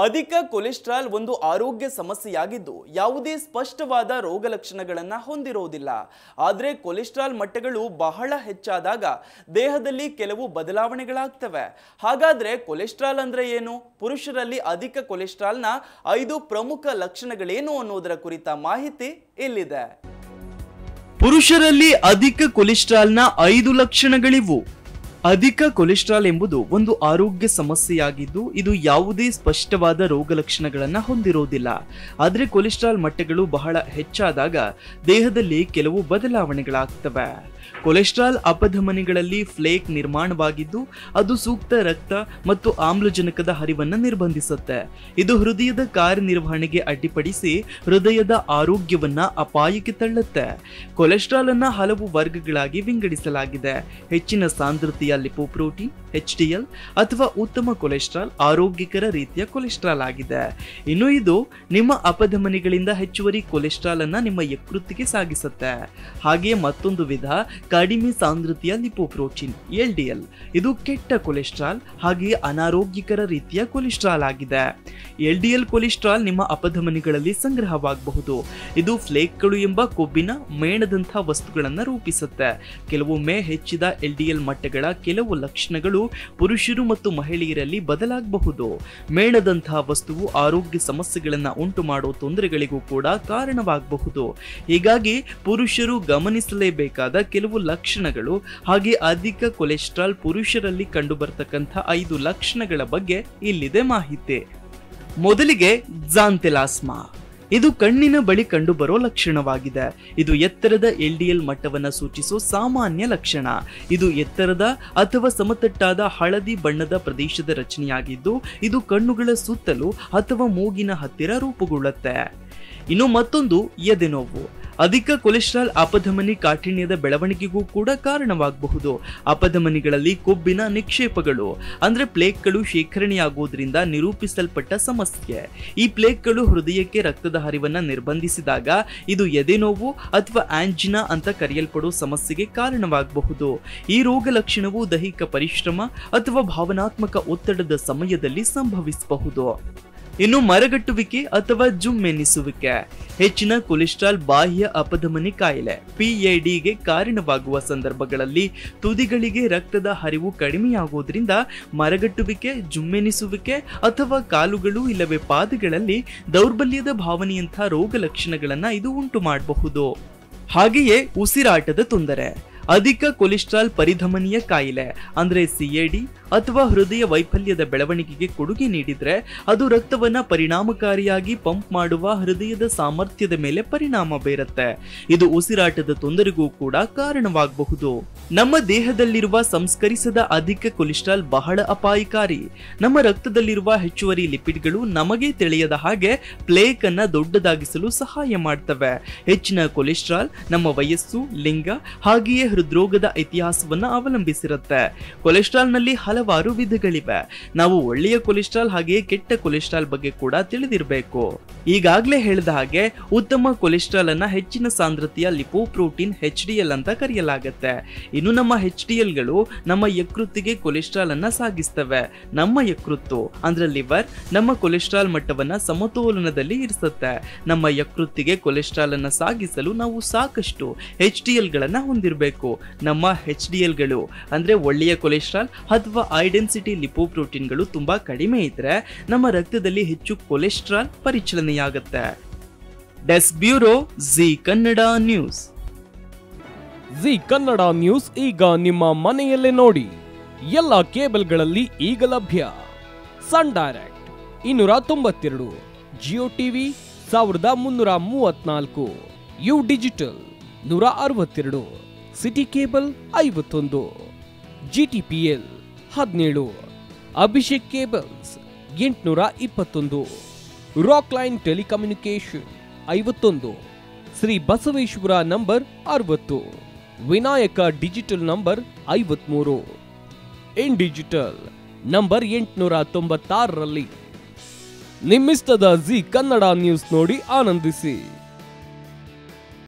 ಅಧಿಕ ಕೊಲೆಸ್ಟ್ರಾಲ್ ಒಂದು ಆರೋಗ್ಯ ಸಮಸ್ಯೆಯಾಗಿದ್ದು ಯಾವುದೇ ಸ್ಪಷ್ಟವಾದ ರೋಗ ಲಕ್ಷಣಗಳನ್ನು ಹೊಂದಿರುವುದಿಲ್ಲ ಆದರೆ ಕೊಲೆಸ್ಟ್ರಾಲ್ ಮಟ್ಟಗಳು ಬಹಳ ಹೆಚ್ಚಾದಾಗ ದೇಹದಲ್ಲಿ ಕೆಲವು ಬದಲಾವಣೆಗಳಾಗ್ತವೆ ಹಾಗಾದ್ರೆ ಕೊಲೆಸ್ಟ್ರಾಲ್ ಅಂದ್ರೆ ಏನು ಪುರುಷರಲ್ಲಿ ಅಧಿಕ ಕೊಲೆಸ್ಟ್ರಾಲ್ನ ಐದು ಪ್ರಮುಖ ಲಕ್ಷಣಗಳೇನು ಅನ್ನೋದರ ಕುರಿತ ಮಾಹಿತಿ ಇಲ್ಲಿದೆ ಪುರುಷರಲ್ಲಿ ಅಧಿಕ ಕೊಲೆಸ್ಟ್ರಾಲ್ನ ಐದು ಲಕ್ಷಣಗಳಿವು ಅಧಿಕ ಕೊಲೆಸ್ಟ್ರಾಲ್ ಎಂಬುದು ಒಂದು ಆರೋಗ್ಯ ಸಮಸ್ಯೆಯಾಗಿದ್ದು ಇದು ಯಾವುದೇ ಸ್ಪಷ್ಟವಾದ ರೋಗ ಲಕ್ಷಣಗಳನ್ನ ಹೊಂದಿರೋದಿಲ್ಲ ಆದರೆ ಕೊಲೆಸ್ಟ್ರಾಲ್ ಮಟ್ಟಗಳು ಬಹಳ ಹೆಚ್ಚಾದಾಗ ದೇಹದಲ್ಲಿ ಕೆಲವು ಬದಲಾವಣೆಗಳಾಗ್ತವೆ ಕೊಲೆಸ್ಟ್ರಾಲ್ ಅಪಧಮನಿಗಳಲ್ಲಿ ಫ್ಲೇಕ್ ನಿರ್ಮಾಣವಾಗಿದ್ದು ಅದು ಸೂಕ್ತ ರಕ್ತ ಮತ್ತು ಆಮ್ಲಜನಕದ ಹರಿವನ್ನು ನಿರ್ಬಂಧಿಸುತ್ತೆ ಇದು ಹೃದಯದ ಕಾರ್ಯನಿರ್ವಹಣೆಗೆ ಅಡ್ಡಿಪಡಿಸಿ ಹೃದಯದ ಆರೋಗ್ಯವನ್ನ ಅಪಾಯಕ್ಕೆ ತಳ್ಳುತ್ತೆ ಕೊಲೆಸ್ಟ್ರಾಲ್ ಅನ್ನ ಹಲವು ವರ್ಗಗಳಾಗಿ ವಿಂಗಡಿಸಲಾಗಿದೆ ಹೆಚ್ಚಿನ ಸಾಂದ್ರತೆಯ ಲಿಪೋಪ್ರೋಟೀನ್ ಎಚ್ ಡಿ ಎಲ್ ಅಥವಾ ಉತ್ತಮ ಕೊಲೆಸ್ಟ್ರಾಲ್ ಆರೋಗ್ಯಕರ ರೀತಿಯ ಕೊಲೆಸ್ಟ್ರಾಲ್ ಆಗಿದೆ ಇನ್ನು ಇದು ನಿಮ್ಮ ಅಪಧಮನಿಗಳಿಂದ ಹೆಚ್ಚುವರಿ ಕೊಲೆಸ್ಟ್ರಾಲ್ ಅನ್ನ ನಿಮ್ಮ ಯಕೃತ್ತಿಗೆ ಸಾಗಿಸುತ್ತೆ ಹಾಗೆಯೇ ಮತ್ತೊಂದು ವಿಧ ಕಡಿಮೆ ಸಾಂದ್ರತೆಯ ಲಿಪೋಪ್ರೋಟೀನ್ ಎಲ್ ಡಿ ಎಲ್ ಇದು ಕೆಟ್ಟ ಕೊಲೆಸ್ಟ್ರಾಲ್ ಹಾಗೆಯೇ ಅನಾರೋಗ್ಯಕರ ರೀತಿಯ ಕೊಲೆಸ್ಟ್ರಾಲ್ ಆಗಿದೆ ಎಲ್ ಡಿ ಎಲ್ ಕೊಲೆಸ್ಟ್ರಾಲ್ ನಿಮ್ಮ ಅಪಧಮನಿಗಳಲ್ಲಿ ಸಂಗ್ರಹವಾಗಬಹುದು ಇದು ಫ್ಲೇಕ್ಗಳು ಎಂಬ ಕೊಬ್ಬಿನ ಮೇಣದಂತಹ ವಸ್ತುಗಳನ್ನು ರೂಪಿಸುತ್ತೆ ಕೆಲವೊಮ್ಮೆ ಹೆಚ್ಚಿದ ಎಲ್ ಡಿ ಎಲ್ ಮಟ್ಟಗಳ ಕೆಲವು ಲಕ್ಷಣಗಳು ಪುರುಷರು ಮತ್ತು ಮಹಿಳೆಯರಲ್ಲಿ ಬದಲಾಗಬಹುದು ಮೇಣದಂತಹ ವಸ್ತುವು ಆರೋಗ್ಯ ಸಮಸ್ಯೆಗಳನ್ನು ಉಂಟು ಮಾಡುವ ತೊಂದರೆಗಳಿಗೂ ಕೂಡ ಕಾರಣವಾಗಬಹುದು ಹೀಗಾಗಿ ಪುರುಷರು ಗಮನಿಸಲೇಬೇಕಾದ ಕೆಲವು ಲಕ್ಷಣಗಳು ಹಾಗೆ ಅಧಿಕ ಕೊಲೆಸ್ಟ್ರಾಲ್ ಪುರುಷರಲ್ಲಿ ಕಂಡುಬರ್ತಕ್ಕಂಥ ಐದು ಲಕ್ಷಣಗಳ ಬಗ್ಗೆ ಇಲ್ಲಿದೆ ಮಾಹಿತಿ ಮೊದಲಿಗೆ ಜಾಂತೆಲಾಸ್ಮಾ ಇದು ಕಣ್ಣಿನ ಬಳಿ ಕಂಡುಬರೋ ಲಕ್ಷಣವಾಗಿದೆ ಇದು ಎತ್ತರದ ಎಲ್ ಡಿ ಎಲ್ ಮಟ್ಟವನ್ನು ಸೂಚಿಸೋ ಸಾಮಾನ್ಯ ಲಕ್ಷಣ ಇದು ಎತ್ತರದ ಅಥವಾ ಸಮತಟ್ಟಾದ ಹಳದಿ ಬಣ್ಣದ ಪ್ರದೇಶದ ರಚನೆಯಾಗಿದ್ದು ಇದು ಕಣ್ಣುಗಳ ಸುತ್ತಲೂ ಅಥವಾ ಮೂಗಿನ ಹತ್ತಿರ ರೂಪುಗೊಳ್ಳುತ್ತೆ ಇನ್ನು ಮತ್ತೊಂದು ಎದೆನೋವು ಅಧಿಕ ಕೊಲೆಸ್ಟ್ರಾಲ್ ಅಪಧಮನಿ ಕಾಠಿಣ್ಯದ ಬೆಳವಣಿಗೆಗೂ ಕೂಡ ಕಾರಣವಾಗಬಹುದು ಅಪಧಮನಿಗಳಲ್ಲಿ ಕೊಬ್ಬಿನ ನಿಕ್ಷೇಪಗಳು ಅಂದ್ರೆ ಪ್ಲೇಕ್ಗಳು ಶೇಖರಣೆಯಾಗುವುದರಿಂದ ನಿರೂಪಿಸಲ್ಪಟ್ಟ ಸಮಸ್ಯೆ ಈ ಪ್ಲೇಕ್ಗಳು ಹೃದಯಕ್ಕೆ ರಕ್ತದ ಹರಿವನ್ನ ನಿರ್ಬಂಧಿಸಿದಾಗ ಇದು ಎದೆನೋವು ಅಥವಾ ಆಂಜಿನಾ ಅಂತ ಕರೆಯಲ್ಪಡುವ ಸಮಸ್ಯೆಗೆ ಕಾರಣವಾಗಬಹುದು ಈ ರೋಗ ಲಕ್ಷಣವು ದೈಹಿಕ ಪರಿಶ್ರಮ ಅಥವಾ ಭಾವನಾತ್ಮಕ ಒತ್ತಡದ ಸಮಯದಲ್ಲಿ ಸಂಭವಿಸಬಹುದು ಇನ್ನು ಮರಗಟ್ಟುವಿಕೆ ಅಥವಾ ಜುಮ್ಮೆನಿಸುವಿಕೆ ಹೆಚ್ಚಿನ ಕೊಲೆಸ್ಟ್ರಾಲ್ ಬಾಹ್ಯ ಅಪಧಮನಿ ಕಾಯಿಲೆ ಪಿಎಡಿಗೆ ಕಾರಣವಾಗುವ ಸಂದರ್ಭಗಳಲ್ಲಿ ತುದಿಗಳಿಗೆ ರಕ್ತದ ಹರಿವು ಕಡಿಮೆಯಾಗುವುದರಿಂದ ಮರಗಟ್ಟುವಿಕೆ ಜುಮ್ಮೆನಿಸುವಿಕೆ ಅಥವಾ ಕಾಲುಗಳು ಇಲ್ಲವೇ ಪಾದಗಳಲ್ಲಿ ದೌರ್ಬಲ್ಯದ ಭಾವನೆಯಂಥ ರೋಗ ಲಕ್ಷಣಗಳನ್ನ ಇದು ಉಂಟು ಮಾಡಬಹುದು ಹಾಗೆಯೇ ಉಸಿರಾಟದ ತೊಂದರೆ ಅಧಿಕ ಕೊಲೆಸ್ಟ್ರಾಲ್ ಪರಿಧಮನಿಯ ಕಾಯಿಲೆ ಅಂದ್ರೆ ಸಿಎಡಿ ಅಥವಾ ಹೃದಯ ವೈಫಲ್ಯದ ಬೆಳವಣಿಗೆಗೆ ಕೊಡುಗೆ ನೀಡಿದ್ರೆ ಅದು ರಕ್ತವನ್ನ ಪರಿಣಾಮಕಾರಿಯಾಗಿ ಪಂಪ್ ಮಾಡುವ ಹೃದಯದ ಸಾಮರ್ಥ್ಯದ ಮೇಲೆ ಪರಿಣಾಮ ಬೀರುತ್ತೆ ಇದು ಉಸಿರಾಟದ ತೊಂದರೆಗೂ ಕೂಡ ಕಾರಣವಾಗಬಹುದು ನಮ್ಮ ದೇಹದಲ್ಲಿರುವ ಸಂಸ್ಕರಿಸದ ಅಧಿಕ ಕೊಲೆಸ್ಟ್ರಾಲ್ ಬಹಳ ಅಪಾಯಕಾರಿ ನಮ್ಮ ರಕ್ತದಲ್ಲಿರುವ ಹೆಚ್ಚುವರಿ ಲಿಪಿಡ್ಗಳು ನಮಗೆ ತಿಳಿಯದ ಹಾಗೆ ಪ್ಲೇಕ್ ಅನ್ನ ದೊಡ್ಡದಾಗಿಸಲು ಸಹಾಯ ಮಾಡ್ತವೆ ಹೆಚ್ಚಿನ ಕೊಲೆಸ್ಟ್ರಾಲ್ ನಮ್ಮ ವಯಸ್ಸು ಲಿಂಗ ಹಾಗೆಯೇ ಹೃದ್ರೋಗದ ಇತಿಹಾಸವನ್ನ ಅವಲಂಬಿಸಿರುತ್ತೆ ಕೊಲೆಸ್ಟ್ರಾಲ್ನಲ್ಲಿ ಹಲವಾರು ವಿಧಗಳಿವೆ ನಾವು ಒಳ್ಳೆಯ ಕೊಲೆಸ್ಟ್ರಾಲ್ ಹಾಗೆಯೇ ಕೆಟ್ಟ ಕೊಲೆಸ್ಟ್ರಾಲ್ ಬಗ್ಗೆ ಕೂಡ ತಿಳಿದಿರಬೇಕು ಈಗಾಗಲೇ ಹೇಳಿದ ಹಾಗೆ ಉತ್ತಮ ಕೊಲೆಸ್ಟ್ರಾಲ್ ಅನ್ನ ಹೆಚ್ಚಿನ ಸಾಂದ್ರತೆಯ ಲಿಪೋಪ್ರೋಟೀನ್ ಎಚ್ ಡಿ ಎಲ್ ಅಂತ ಕರೆಯಲಾಗುತ್ತೆ ಇನ್ನು ನಮ್ಮ ಎಚ್ ಡಿ ಎಲ್ಗಳು ನಮ್ಮ ಯಕೃತ್ತಿಗೆ ಕೊಲೆಸ್ಟ್ರಾಲ್ ಅನ್ನ ಸಾಗಿಸ್ತವೆ ನಮ್ಮ ಯಕೃತ್ತು ಅಂದ್ರೆ ಲಿವರ್ ನಮ್ಮ ಕೊಲೆಸ್ಟ್ರಾಲ್ ಮಟ್ಟವನ್ನ ಸಮತೋಲನದಲ್ಲಿ ಇರಿಸುತ್ತೆ ನಮ್ಮ ಯಕೃತ್ತಿಗೆ ಕೊಲೆಸ್ಟ್ರಾಲ್ ಅನ್ನ ಸಾಗಿಸಲು ನಾವು ಸಾಕಷ್ಟು ಎಚ್ ಡಿ ಎಲ್ ಗಳನ್ನ ಹೊಂದಿರಬೇಕು ನಮ್ಮ ಎಚ್ ಡಿ ಎಲ್ಗಳು ಅಂದ್ರೆ ಒಳ್ಳೆಯ ಕೊಲೆಸ್ಟ್ರಾಲ್ ಅಥವಾ ಐಡೆನ್ಸಿಟಿ ಲಿಪೋಪ್ರೋಟೀನ್ಗಳು ತುಂಬಾ ಕಡಿಮೆ ಇದ್ರೆ ನಮ್ಮ ರಕ್ತದಲ್ಲಿ ಹೆಚ್ಚು ಕೊಲೆಸ್ಟ್ರಾಲ್ ಪರಿಚಲನೆಯಾಗುತ್ತೆ desk bureau Zee Kannada news Zee Kannada news ಈಗ ನಿಮ್ಮ ಮನೆಯಲ್ಲೇ ನೋಡಿ ಎಲ್ಲ ಕೇಬಲ್ಗಳಲ್ಲಿ ಈಗ ಲಭ್ಯ ಸನ್ ಡೈರೆಕ್ಟ್ ಇನ್ನೂರ ತೊಂಬತ್ತೆರಡು ಜಿಯೋ ಟಿವಿ ಸಾವಿರದ ಮುನ್ನೂರ ಮೂವತ್ನಾಲ್ಕು ಯು ಡಿಜಿಟಲ್ ನೂರ ಅರವತ್ತೆರಡು ಸಿಟಿ ಕೇಬಲ್ ಐವತ್ತೊಂದು ಜಿ ಟಿ ಪಿ ಎಲ್ ಹದಿನೇಳು ಅಭಿಷೇಕ್ ಕೇಬಲ್ಸ್ ಎಂಟುನೂರ ಇಪ್ಪತ್ತೊಂದು ರಾಕ್ ಲೈನ್ ಟೆಲಿಕಮ್ಯುನಿಕೇಶನ್ ಐವತ್ತೊಂದು ಶ್ರೀ ಬಸವೇಶ್ವರ ನಂಬರ್ ಅರವತ್ತು ವಿನಾಯಕ ಡಿಜಿಟಲ್ ನಂಬರ್ ಐವತ್ಮೂರು ಇನ್ ಡಿಜಿಟಲ್ ನಂಬರ್ ಎಂಟುನೂರ ತೊಂಬತ್ತಾರರಲ್ಲಿ ನಿಮ್ಮಿಸ್ತದ ಜಿ ಕನ್ನಡ ನ್ಯೂಸ್ ನೋಡಿ ಆನಂದಿಸಿ